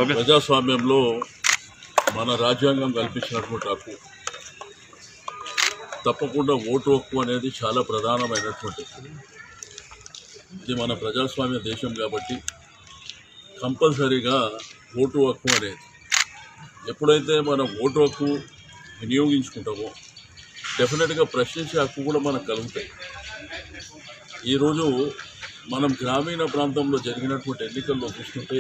ప్రజాస్వామ్యంలో మన రాజ్యాంగం కల్పించినటువంటి హక్కు తప్పకుండా ఓటు హక్కు అనేది చాలా ప్రధానమైనటువంటిది ఇది మన ప్రజాస్వామ్య దేశం కాబట్టి కంపల్సరీగా ఓటు హక్కు అనేది ఎప్పుడైతే మనం ఓటు హక్కు వినియోగించుకుంటామో డెఫినెట్గా ప్రశ్నించే హక్కు కూడా మనకు కలుగుతాయి ఈరోజు మనం గ్రామీణ ప్రాంతంలో జరిగినటువంటి ఎన్నికల్లో చూస్తుంటే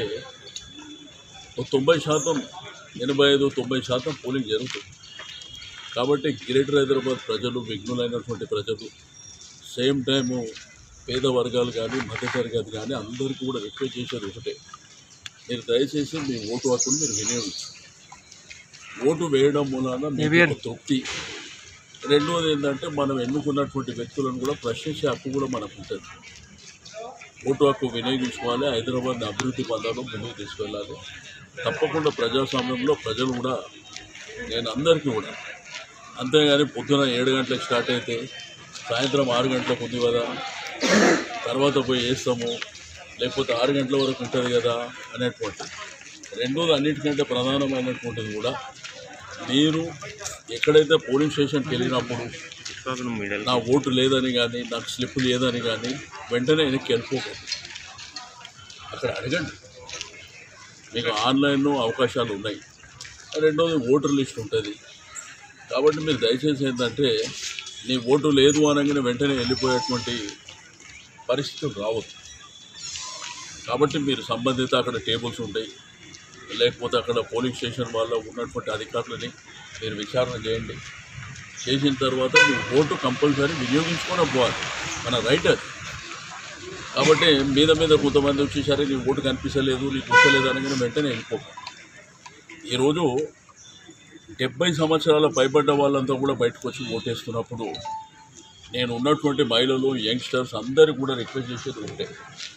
ఒక తొంభై శాతం ఎనభై ఐదు తొంభై శాతం పోలింగ్ జరుగుతుంది కాబట్టి గ్రేటర్ హైదరాబాద్ ప్రజలు విఘ్నులైనటువంటి ప్రజలు సేమ్ టైము పేద వర్గాలు కానీ మధ్యతరగతి కానీ అందరికీ కూడా రిక్వెస్ట్ చేసేది ఒకటే మీరు దయచేసి మీ ఓటు హక్కును మీరు వినియోగించు ఓటు వేయడం మూలాన మీకు ఒక తృప్తి రెండవది ఏంటంటే మనం ఎన్నుకున్నటువంటి వ్యక్తులను కూడా ప్రశ్నించే హక్కు కూడా మనకు ఉంటుంది ఓటు హక్కు వినియోగించుకోవాలి హైదరాబాద్ని అభివృద్ధి పదాలు ముందుకు తీసుకెళ్ళాలి తప్పకుండా ప్రజాస్వామ్యంలో ప్రజలు కూడా నేను అందరికీ కూడా అంతేగాని పొద్దున ఏడు గంటలకు స్టార్ట్ అయితే సాయంత్రం ఆరు గంటలకు ఉంది కదా తర్వాత పోయి వేస్తాము లేకపోతే ఆరు గంటల వరకు ఉంటుంది కదా అనేటువంటిది రెండోది అన్నిటికంటే ప్రధానమైనటువంటిది కూడా మీరు ఎక్కడైతే పోలింగ్ స్టేషన్కి వెళ్ళినప్పుడు నా ఓటు లేదని కానీ నాకు స్లిప్ లేదని కానీ వెంటనే వెనక్కి వెళ్ళిపోకండి అక్కడ అడగండి మీకు ఆన్లైన్లో అవకాశాలు ఉన్నాయి రెండోది ఓటర్ లిస్ట్ ఉంటుంది కాబట్టి మీరు దయచేసి ఏంటంటే నీ ఓటు లేదు అనగానే వెంటనే వెళ్ళిపోయేటువంటి పరిస్థితులు రావద్దు కాబట్టి మీరు సంబంధిత అక్కడ టేబుల్స్ ఉంటాయి లేకపోతే అక్కడ పోలింగ్ స్టేషన్ వాళ్ళ ఉన్నటువంటి అధికారులని మీరు విచారణ చేయండి చేసిన తర్వాత మీ ఓటు కంపల్సరీ వినియోగించుకొని పోవాలి మన రైట్ అది కాబట్టి మీద మీద కొంతమంది వచ్చేసరి నీ ఓటు కనిపించలేదు నీకు వస్తలేదు అనగానే వెంటనే వెళ్ళిపోక ఈరోజు డెబ్బై సంవత్సరాల పైబడ్డ వాళ్ళంతా కూడా బయటకు వచ్చి ఓటేస్తున్నప్పుడు నేను ఉన్నటువంటి మహిళలు యంగ్స్టర్స్ అందరూ కూడా రిక్వెస్ట్ చేసేది ఒకటే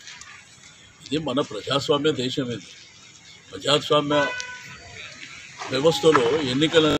ఇది మన ప్రజాస్వామ్య దేశం ఇది ప్రజాస్వామ్య వ్యవస్థలో ఎన్నికల